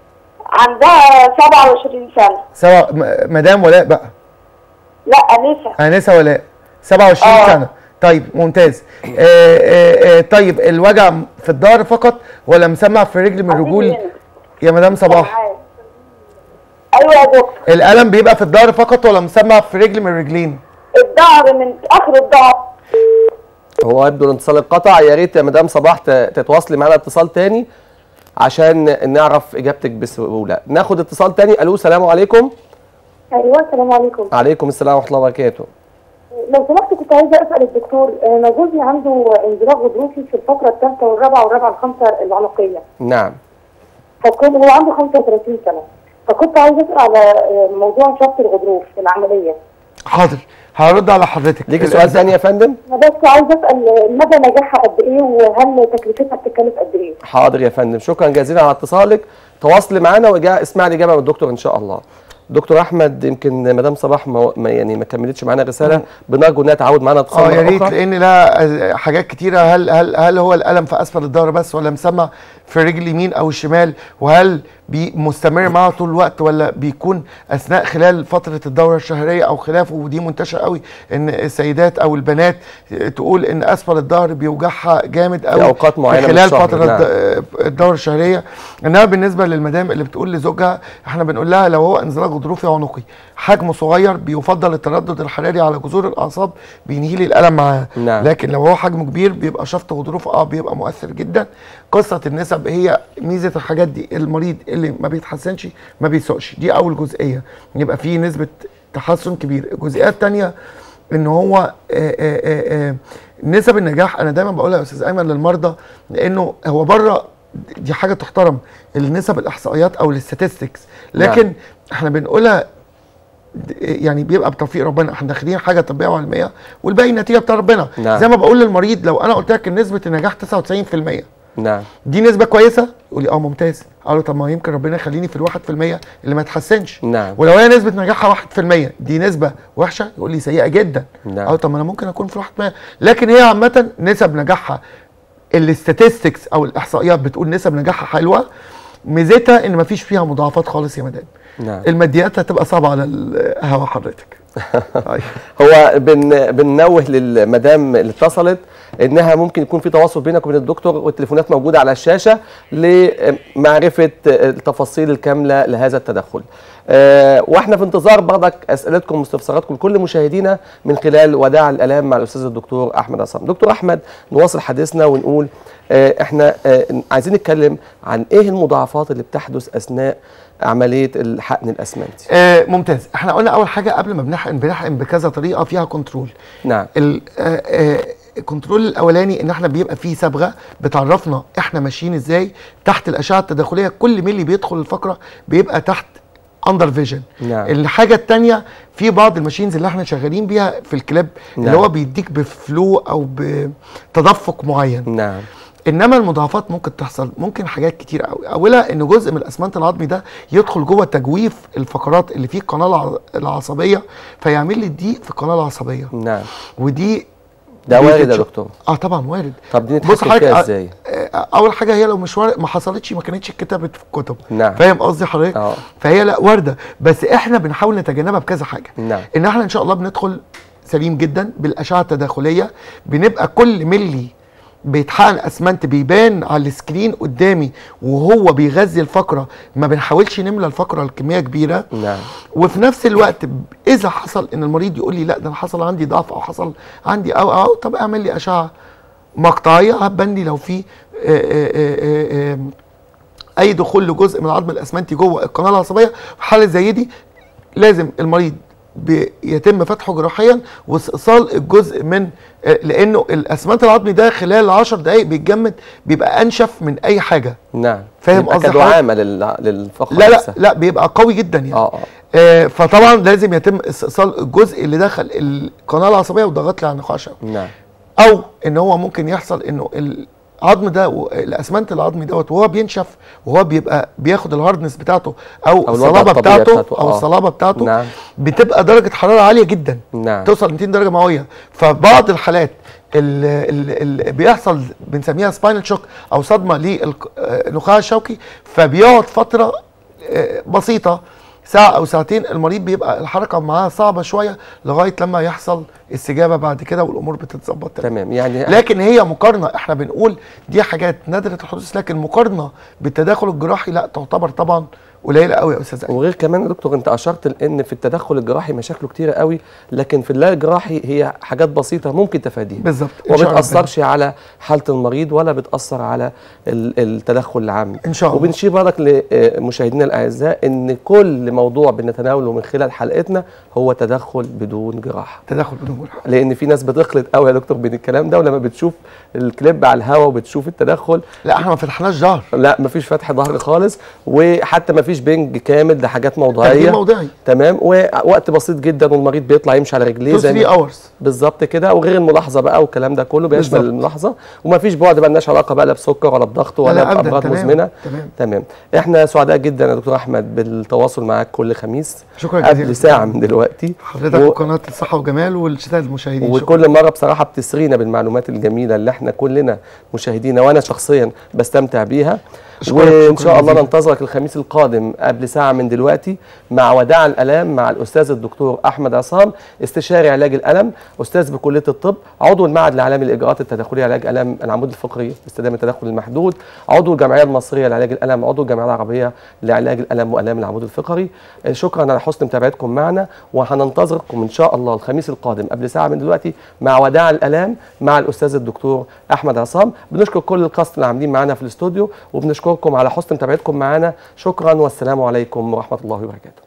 عندها 27 سنه سوا م- مدام ولاء بقى لا انسه انسه ولاء 27 آه. سنه طيب ممتاز آه آه آه طيب الوجع في الظهر فقط ولا مسمع في رجل من الرجول هنا. يا مدام صباح معايا. ايوه يا دكتور الالم بيبقى في الظهر فقط ولا مسمع في رجل من الرجلين الظهر من اخر الظهر هو يبدو الاتصال اتقطع يا ريت يا مدام صباح ت- تتواصلي معانا اتصال تاني عشان نعرف اجابتك بسهوله ناخد اتصال تاني الو سلام عليكم ايوه السلام عليكم عليكم السلام ورحمه الله وبركاته لو سمحت كنت عايزه اسال الدكتور انا جوزي عنده انزلاق غضروفي في الفقره الثالثه والرابعه والرابعه الخامسه العنقيه نعم فكان هو عنده 35 سنه فكنت عايزه اسال على آه، موضوع شفط الغضروف في العمليه حاضر هرد على حضرتك ليكي سؤال تاني يا فندم انا بس عايزه اسال مدى نجاحها قد ايه وهل تكلفتها بتتكلف قد ايه؟ حاضر يا فندم شكرا جزيلا على اتصالك تواصلي معانا واسمع الاجابه من الدكتور ان شاء الله دكتور احمد يمكن مدام صباح ما ما- يعني ما كملتش معانا الرساله بنرجو انها تعود معانا اتصال اه يا مرة ريت أخرى. لان لها حاجات كتيره هل هل هل هو الالم في اسفل الظهر بس ولا مسمع في الرجل اليمين او الشمال وهل بي مستمر معاه طول الوقت ولا بيكون اثناء خلال فتره الدوره الشهريه او خلافه ودي منتشره قوي ان السيدات او البنات تقول ان اسفل الظهر بيوجعها جامد قوي أوقات معينة من خلال الشهر، فتره نعم. الد- الدوره الشهريه انما بالنسبه للمدام اللي بتقول لزوجها احنا بنقول لها لو هو انزلاق غضروفي عنقي حجمه صغير بيفضل التردد الحراري على جذور الاعصاب بينهي لي الالم معاه نعم. لكن لو هو حجمه كبير بيبقى شفط غضروف اه بيبقى مؤثر جدا قصه النسب هي ميزه الحاجات دي المريض اللي ما بيتحسنش ما بيسوقش دي اول جزئيه يبقى في نسبه تحسن كبير الجزئيه الثانيه ان هو آه، آه، آه، آه، نسب النجاح انا دايما بقولها يا استاذ ايمن للمرضى لانه هو بره دي حاجه تحترم النسب الاحصائيات او الاستاتستكس لكن نعم. احنا بنقولها يعني بيبقى بتوفيق ربنا احنا داخلين حاجه طبيه وعلميه والباقي النتيجه بتاع ربنا نعم. زي ما بقول للمريض لو انا قلت لك ان نسبه النجاح 99% نعم دي نسبه كويسه يقول لي اه ممتاز اقول له طب ما يمكن ربنا يخليني في الواحد في المية اللي ما اتحسنش نعم. ولو هي نسبه نجاحها واحد في المية دي نسبه وحشه يقول لي سيئه جدا نعم. اقول له طب ما انا ممكن اكون في الواحد في المية لكن هي عامه نسب نجاحها الاستاتستكس او الاحصائيات بتقول نسب نجاحها حلوه ميزتها ان مفيش فيها مضاعفات خالص يا مدام نعم الماديات هتبقى صعبه على الهوا حضرتك أيوة. هو بن بننوه للمدام اللي اتصلت انها ممكن يكون في تواصل بينك وبين الدكتور والتليفونات موجوده على الشاشه لمعرفه التفاصيل الكامله لهذا التدخل. آه، واحنا في انتظار برضك اسئلتكم واستفساراتكم لكل مشاهدينا من خلال وداع الالام مع الاستاذ الدكتور احمد عصام. دكتور احمد نواصل حديثنا ونقول آه، احنا آه، عايزين نتكلم عن ايه المضاعفات اللي بتحدث اثناء عمليه الحقن الاسمنتي. آه ممتاز احنا قلنا اول حاجه قبل ما بنحقن بنحقن بكذا طريقه فيها كنترول نعم ال- آه، آه، الكنترول الاولاني ان احنا بيبقى فيه صبغه بتعرفنا احنا ماشيين ازاي تحت الاشعه التداخليه كل ملي بيدخل الفقره بيبقى تحت اندر فيجن نعم. الحاجه الثانيه في بعض الماشينز اللي احنا شغالين بيها في الكلاب اللي نعم. هو بيديك بفلو او بتدفق معين نعم انما المضاعفات ممكن تحصل ممكن حاجات كتير قوي اولها ان جزء من الاسمنت العظمي ده يدخل جوه تجويف الفقرات اللي فيه القناه الع- العصبيه فيعمل لي ضيق في القناه العصبيه نعم ودي ده دي وارد يا بتش- دكتور اه طبعا وارد طب دي بص نتحكم حضرتك فيها آه، ازاي؟ آه، اول حاجه هي لو مش وارد ما حصلتش ما كانتش اتكتبت في الكتب نعم. فاهم قصدي حضرتك اه. فهي لا وارده بس احنا بنحاول نتجنبها بكذا حاجه نعم. ان احنا ان شاء الله بندخل سليم جدا بالاشعه التداخليه بنبقى كل ملي بيتحقن اسمنت بيبان على السكرين قدامي وهو بيغذي الفقره ما بنحاولش نملى الفقره الكميه كبيره نعم وفي نفس الوقت ب- اذا حصل ان المريض يقول لي لا ده انا حصل عندي ضعف او حصل عندي او او طب اعمل لي اشعه مقطعيه هتبان لي لو في آه، آه، آه، آه، اي دخول لجزء من العظم الاسمنتي جوه القناه العصبيه في حاله زي دي لازم المريض بيتم فتحه جراحيا واستئصال الجزء من آه، لانه الاسمنت العظمي ده خلال 10 دقائق بيتجمد بيبقى انشف من اي حاجه نعم فاهم يبقى قصدي كدعامه لل- للفقره لا لا نفسها. لا بيبقى قوي جدا يعني اه اه آه فطبعا لازم يتم استئصال الجزء اللي دخل القناه العصبيه وضغط لي على النخاع الشوكي نعم او ان هو ممكن يحصل انه العظم ده و- الاسمنت العظمي دوت وهو بينشف وهو بيبقى بياخد الهاردنس بتاعته او, أو الوضع الصلابه الطبيعي بتاعته, بتاعته، او آه. الصلابه بتاعته نعم. بتبقى درجه حراره عاليه جدا نعم توصل 200 درجه مئويه فبعض الحالات اللي بيحصل بنسميها سباينال شوك او صدمه للنخاع الشوكي فبيقعد فتره آه، بسيطه ساعة أو ساعتين المريض بيبقى الحركة معاه صعبة شوية لغاية لما يحصل استجابة بعد كده والأمور بتتظبط تمام تمام يعني لكن هي مقارنة احنا بنقول دي حاجات نادرة الحدوث لكن مقارنة بالتداخل الجراحي لا تعتبر طبعا قليلة قوي يا أستاذ أيمن وغير كمان يا دكتور انت اشرت لان في التدخل الجراحي مشاكله كتيره قوي لكن في اللا الجراحي هي حاجات بسيطه ممكن تفاديها بالظبط إن وما شاء الله. بتاثرش على حاله المريض ولا بتاثر على ال- التدخل العام إن شاء الله. وبنشير برضك لمشاهدينا الاعزاء ان كل موضوع بنتناوله من خلال حلقتنا هو تدخل بدون جراحه تداخل بدون جراحة لان في ناس بتخلط قوي يا دكتور بين الكلام ده ولما بتشوف الكليب على الهوا وبتشوف التدخل لا احنا ما فتحناش ظهر لا مفيش فتح ظهر خالص وحتى مفيش بنج كامل ده حاجات تمرين موضوعيه موضعي تمام ووقت بسيط جدا والمريض بيطلع يمشي على رجليه 2 زي 3 ما اورز بالظبط كده وغير الملاحظه بقى والكلام ده كله بيشمل بالظبط. الملاحظه ومفيش بعد بقى لناش علاقه بقى لا بسكر ولا بضغط لا، ولا لا، أبداً. بامراض تمام. مزمنه تمام. تمام احنا سعداء جدا يا دكتور احمد بالتواصل معاك كل خميس شكرا جزيلا قبل ساعه من دلوقتي حضرتك و- وقناة الصحة وجمال والشتاء المشاهدين شكرا. وكل مره بصراحه بتسرينا بالمعلومات الجميله اللي احنا كلنا مشاهدينا وانا شخصيا بستمتع بيها أشكرك وان شكراً شاء الله جزيلاً. ننتظرك الخميس القادم قبل ساعه من دلوقتي مع وداع الالام مع الاستاذ الدكتور احمد عصام استشاري علاج الالم استاذ بكليه الطب عضو المعهد العالمي للاجراءات التداخليه لعلاج الام العمود الفقري باستخدام التدخل المحدود عضو الجمعيه المصريه لعلاج الالم عضو الجمعيه العربيه لعلاج الالم والام العمود الفقري آه، شكرا على حسن متابعتكم معنا وهننتظركم ان شاء الله الخميس القادم قبل ساعه من دلوقتي مع وداع الالام مع الاستاذ الدكتور احمد عصام بنشكر كل الكاست اللي عاملين معانا في الاستوديو وبنشكركم على حسن متابعتكم معانا شكرا والسلام عليكم ورحمه الله وبركاته